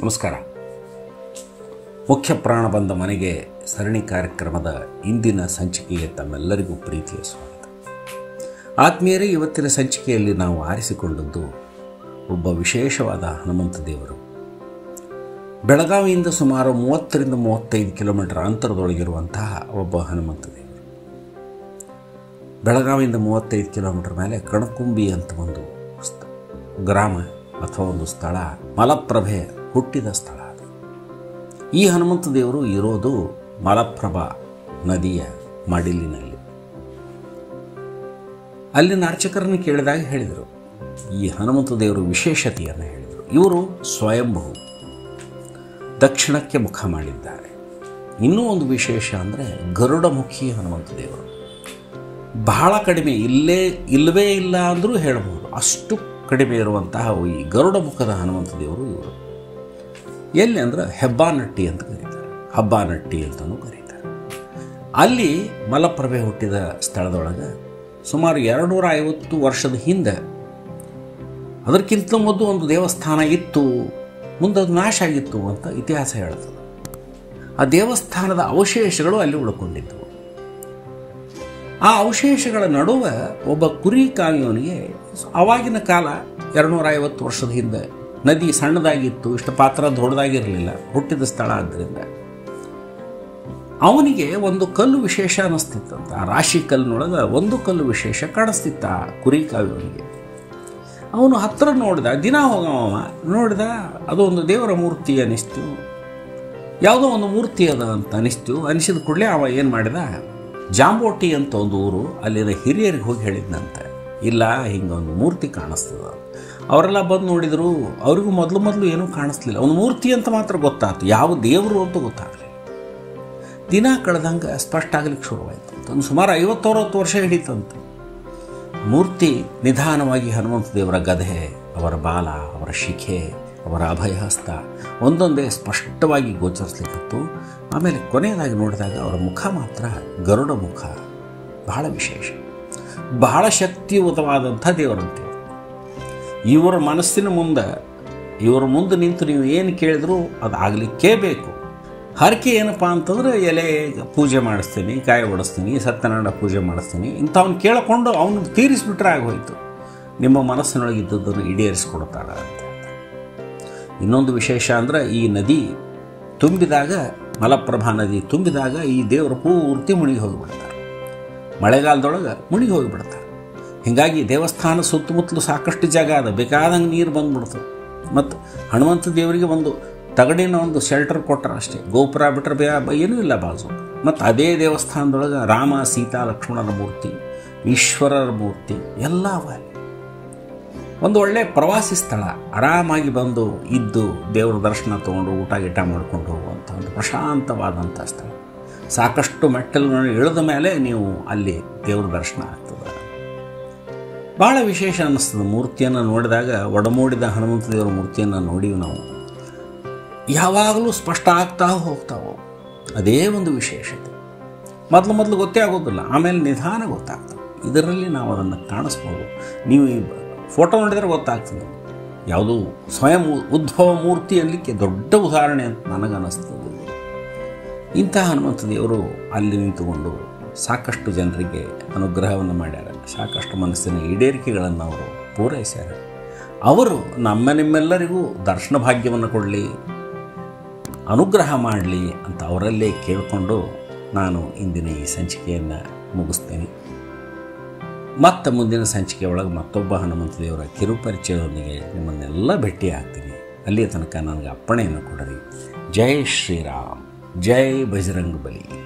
ನಮಸ್ಕಾರ ಮುಖ್ಯ ಪ್ರಾಣ ಬಂದ ಮನೆಗೆ ಸರಣಿ ಕಾರ್ಯಕ್ರಮದ ಇಂದಿನ ಸಂಚಿಕೆಗೆ ತಮ್ಮೆಲ್ಲರಿಗೂ ಪ್ರೀತಿಯ ಸ್ವಾಗತ ಆತ್ಮೀಯರೇ ಇವತ್ತಿನ ಸಂಚಿಕೆಯಲ್ಲಿ ನಾವು ಆರಿಸಿಕೊಂಡದ್ದು ಒಬ್ಬ ವಿಶೇಷವಾದ ಹನುಮಂತ ದೇವರು ಬೆಳಗಾವಿಯಿಂದ ಸುಮಾರು ಮೂವತ್ತರಿಂದ ಮೂವತ್ತೈದು ಕಿಲೋಮೀಟರ್ ಅಂತರದೊಳಗಿರುವಂತಹ ಒಬ್ಬ ಹನುಮಂತ ದೇವರು ಬೆಳಗಾವಿಯಿಂದ ಮೂವತ್ತೈದು ಕಿಲೋಮೀಟರ್ ಮೇಲೆ ಕಣಕುಂಬಿ ಅಂತ ಒಂದು ಸ್ಥ- ಗ್ರಾಮ ಅಥವಾ ಒಂದು ಸ್ಥಳ ಮಲಪ್ರಭೆ ಹುಟ್ಟಿದ ಸ್ಥಳ ಅದು ಈ ಹನುಮಂತ ದೇವರು ಇರೋದು ಮಲಪ್ರಭಾ ನದಿಯ ಮಡಿಲಿನಲ್ಲಿ ಅಲ್ಲಿನ ಅರ್ಚಕರನ್ನು ಕೇಳಿದಾಗ ಹೇಳಿದರು ಈ ಹನುಮಂತ ದೇವರು ವಿಶೇಷತೆಯನ್ನು ಹೇಳಿದರು ಇವರು ಸ್ವಯಂಭೂ ದಕ್ಷಿಣಕ್ಕೆ ಮುಖ ಮಾಡಿದ್ದಾರೆ ಇನ್ನೂ ಒಂದು ವಿಶೇಷ ಅಂದರೆ ಗರುಡಮುಖಿ ಹನುಮಂತ ದೇವರು ಬಹಳ ಕಡಿಮೆ ಇಲ್ಲೇ ಇಲ್ಲವೇ ಇಲ್ಲ ಅಂದರೂ ಹೇಳಬಹುದು ಅಷ್ಟು ಕಡಿಮೆ ಇರುವಂತಹ ಈ ಗರುಡ ಮುಖದ ಹನುಮಂತ ದೇವರು ಇವರು ಎಲ್ಲಿ ಅಂದ್ರೆ ಹೆಬ್ಬಾನಟ್ಟಿ ಅಂತ ಕರೀತಾರೆ ಹಬ್ಬಾನಟ್ಟಿ ಅಂತಲೂ ಕರೀತಾರೆ ಅಲ್ಲಿ ಮಲಪ್ರಭೆ ಹುಟ್ಟಿದ ಸ್ಥಳದೊಳಗೆ ಸುಮಾರು ಎರಡುನೂರ ಐವತ್ತು ವರ್ಷದ ಹಿಂದೆ ಅದಕ್ಕಿಂತ ಮೊದಲು ಒಂದು ದೇವಸ್ಥಾನ ಇತ್ತು ಮುಂದೆ ಅದು ನಾಶ ಆಗಿತ್ತು ಅಂತ ಇತಿಹಾಸ ಹೇಳ್ತದೆ ಆ ದೇವಸ್ಥಾನದ ಅವಶೇಷಗಳು ಅಲ್ಲಿ ಉಳ್ಕೊಂಡಿದ್ದವು ಆ ಅವಶೇಷಗಳ ನಡುವೆ ಒಬ್ಬ ಕುರಿ ಕಾಯುವನಿಗೆ ಆವಾಗಿನ ಕಾಲ ಎರಡುನೂರ ಐವತ್ತು ವರ್ಷದ ಹಿಂದೆ ನದಿ ಸಣ್ಣದಾಗಿತ್ತು ಇಷ್ಟು ಪಾತ್ರ ದೊಡ್ಡದಾಗಿರಲಿಲ್ಲ ಹುಟ್ಟಿದ ಸ್ಥಳ ಆದ್ದರಿಂದ ಅವನಿಗೆ ಒಂದು ಕಲ್ಲು ವಿಶೇಷ ಅನ್ನಿಸ್ತಿತ್ತಂತ ಆ ರಾಶಿ ಕಲ್ಲಿನೊಳಗೆ ಒಂದು ಕಲ್ಲು ವಿಶೇಷ ಕಾಣಿಸ್ತಿತ್ತ ಆ ಕುರಿ ಕಾಯುವನಿಗೆ ಅವನು ಹತ್ತಿರ ನೋಡಿದ ದಿನ ಹೋಗವ ನೋಡಿದ ಅದು ಒಂದು ದೇವರ ಮೂರ್ತಿ ಅನಿಸ್ತು ಯಾವುದೋ ಒಂದು ಮೂರ್ತಿ ಅದ ಅಂತ ಅನಿಸ್ತು ಅನಿಸಿದ ಕೂಡಲೇ ಅವ ಏನು ಮಾಡಿದ ಜಾಂಬೋಟಿ ಅಂತ ಒಂದು ಊರು ಅಲ್ಲಿನ ಹಿರಿಯರಿಗೆ ಹೋಗಿ ಹೇಳಿದ್ನಂತೆ ಇಲ್ಲ ಹಿಂಗೊಂದು ಮೂರ್ತಿ ಕಾಣಿಸ್ತದ ಅವರೆಲ್ಲ ಬಂದು ನೋಡಿದರು ಅವ್ರಿಗೂ ಮೊದಲು ಮೊದಲು ಏನೂ ಕಾಣಿಸ್ಲಿಲ್ಲ ಒಂದು ಮೂರ್ತಿ ಅಂತ ಮಾತ್ರ ಗೊತ್ತಾಯ್ತು ಯಾವ ದೇವರು ಅಂತ ಗೊತ್ತಾಗಲಿಲ್ಲ ದಿನ ಕಳೆದಂಗೆ ಸ್ಪಷ್ಟ ಆಗ್ಲಿಕ್ಕೆ ಶುರುವಾಯಿತು ಒಂದು ಸುಮಾರು ಐವತ್ತರವತ್ತು ವರ್ಷ ಹಿಡಿತಂತೆ ಮೂರ್ತಿ ನಿಧಾನವಾಗಿ ಹನುಮಂತ ದೇವರ ಗದೆ ಅವರ ಬಾಲ ಅವರ ಶಿಖೆ ಅವರ ಅಭಯಹಸ್ತ ಒಂದೊಂದೇ ಸ್ಪಷ್ಟವಾಗಿ ಗೋಚರಿಸ್ಲಿಕ್ಕಿತ್ತು ಆಮೇಲೆ ಕೊನೆಯದಾಗಿ ನೋಡಿದಾಗ ಅವರ ಮುಖ ಮಾತ್ರ ಗರುಡ ಮುಖ ಬಹಳ ವಿಶೇಷ ಬಹಳ ಶಕ್ತಿಯುತವಾದಂಥ ದೇವರಂತೆ ಇವರ ಮನಸ್ಸಿನ ಮುಂದೆ ಇವರ ಮುಂದೆ ನಿಂತು ನೀವು ಏನು ಕೇಳಿದ್ರು ಅದು ಆಗಲಿಕ್ಕೇ ಬೇಕು ಹರಕೆ ಏನಪ್ಪ ಅಂತಂದ್ರೆ ಎಲೆ ಪೂಜೆ ಮಾಡಿಸ್ತೀನಿ ಕಾಯಿ ಹೊಡಿಸ್ತೀನಿ ಸತ್ಯನಾರಾಯಣ ಪೂಜೆ ಮಾಡಿಸ್ತೀನಿ ಇಂಥವ್ನು ಕೇಳಿಕೊಂಡು ಅವನು ತೀರಿಸಿಬಿಟ್ರೆ ಆಗೋಯ್ತು ನಿಮ್ಮ ಮನಸ್ಸಿನೊಳಗೆ ಇದ್ದದ್ದನ್ನು ಈಡೇರಿಸ್ಕೊಡ್ತಾರ ಅಂತ ಇನ್ನೊಂದು ವಿಶೇಷ ಅಂದ್ರೆ ಈ ನದಿ ತುಂಬಿದಾಗ ಮಲಪ್ರಭಾ ನದಿ ತುಂಬಿದಾಗ ಈ ದೇವರ ಪೂರ್ತಿ ಮುಳುಗಿ ಹೋಗಿಬಿಡ್ತಾರೆ ಮಳೆಗಾಲದೊಳಗೆ ಮುಳುಗಿ ಹೋಗಿಬಿಡ್ತಾರೆ ಹೀಗಾಗಿ ದೇವಸ್ಥಾನ ಸುತ್ತಮುತ್ತಲು ಸಾಕಷ್ಟು ಜಾಗ ಅದ ಬೇಕಾದಂಗೆ ನೀರು ಬಂದ್ಬಿಡ್ತದೆ ಮತ್ತು ಹನುಮಂತ ದೇವರಿಗೆ ಒಂದು ತಗಡಿನ ಒಂದು ಶೆಲ್ಟರ್ ಕೊಟ್ಟರೆ ಅಷ್ಟೇ ಗೋಪುರ ಬಿಟ್ಟರೆ ಬೇ ಏನೂ ಇಲ್ಲ ಬಾಜು ಮತ್ತು ಅದೇ ದೇವಸ್ಥಾನದೊಳಗೆ ರಾಮ ಸೀತಾ ಲಕ್ಷ್ಮಣನ ಮೂರ್ತಿ ಈಶ್ವರರ ಮೂರ್ತಿ ಎಲ್ಲ ಅವ ಅಲ್ಲಿ. ಒಂದು ಒಳ್ಳೆ ಪ್ರವಾಸಿ ಸ್ಥಳ ಆರಾಮಾಗಿ ಬಂದು ಇದ್ದು ದೇವರ ದರ್ಶನ ತೊಗೊಂಡು ಊಟ ಗೀಟ ಮಾಡ್ಕೊಂಡು ಹೋಗುವಂಥ ಒಂದು ಪ್ರಶಾಂತವಾದಂಥ ಸ್ಥಳ ಸಾಕಷ್ಟು ಮೆಟ್ಟಲುಗಳನ್ನು ಇಳಿದ ಮೇಲೆ ನೀವು ಅಲ್ಲಿ ದೇವರ ದರ್ಶನ ಆಗ್ತದೆ ಭಾಳ ವಿಶೇಷ ಅನ್ನಿಸ್ತದೆ ಮೂರ್ತಿಯನ್ನು ನೋಡಿದಾಗ ಒಡಮೂಡಿದ ಹನುಮಂತ ದೇವರ ಮೂರ್ತಿಯನ್ನು ನೋಡಿವಿ ನಾವು ಯಾವಾಗಲೂ ಸ್ಪಷ್ಟ ಆಗ್ತಾ ಹೋಗ್ತಾವೆ ಅದೇ ಒಂದು ವಿಶೇಷತೆ ಮೊದಲು ಮೊದಲು ಗೊತ್ತೇ ಆಗೋದಿಲ್ಲ ಆಮೇಲೆ ನಿಧಾನ ಗೊತ್ತಾಗ್ತದೆ ಇದರಲ್ಲಿ ನಾವು ಅದನ್ನು ಕಾಣಿಸ್ಬೋದು ನೀವು ಈ ಫೋಟೋ ನೋಡಿದರೆ ಗೊತ್ತಾಗ್ತದೆ ಯಾವುದು ಸ್ವಯಂ ಉದ್ಭವ ಮೂರ್ತಿ ಅಲ್ಲಿಕ್ಕೆ ದೊಡ್ಡ ಉದಾಹರಣೆ ಅಂತ ನನಗನ್ನಿಸ್ತದೆ ಇಂತಹ ಹನುಮಂತ ದೇವರು ಅಲ್ಲಿ ನಿಂತುಕೊಂಡು ಸಾಕಷ್ಟು ಜನರಿಗೆ ಅನುಗ್ರಹವನ್ನು ಮಾಡ್ಯಾರ ಸಾಕಷ್ಟು ಮನಸ್ಸಿನ ಈಡೇರಿಕೆಗಳನ್ನು ಅವರು ಪೂರೈಸ್ಯಾರ ಅವರು ನಮ್ಮ ನಿಮ್ಮೆಲ್ಲರಿಗೂ ದರ್ಶನ ಭಾಗ್ಯವನ್ನು ಕೊಡಲಿ ಅನುಗ್ರಹ ಮಾಡಲಿ ಅಂತ ಅವರಲ್ಲೇ ಕೇಳಿಕೊಂಡು ನಾನು ಇಂದಿನ ಈ ಸಂಚಿಕೆಯನ್ನು ಮುಗಿಸ್ತೇನೆ ಮತ್ತೆ ಮುಂದಿನ ಸಂಚಿಕೆ ಒಳಗೆ ಮತ್ತೊಬ್ಬ ಹನುಮಂತ ದೇವರ ಕಿರುಪರಿಚಯದೊಂದಿಗೆ ನಿಮ್ಮನ್ನೆಲ್ಲ ಭೇಟಿ ಆಗ್ತೀನಿ ಅಲ್ಲಿಯ ತನಕ ನನಗೆ ಅಪ್ಪಣೆಯನ್ನು ಕೊಡರಿ ಜೈ ಶ್ರೀರಾಮ್ ಜೈ ಬಜರಂಗ ಬಲಿ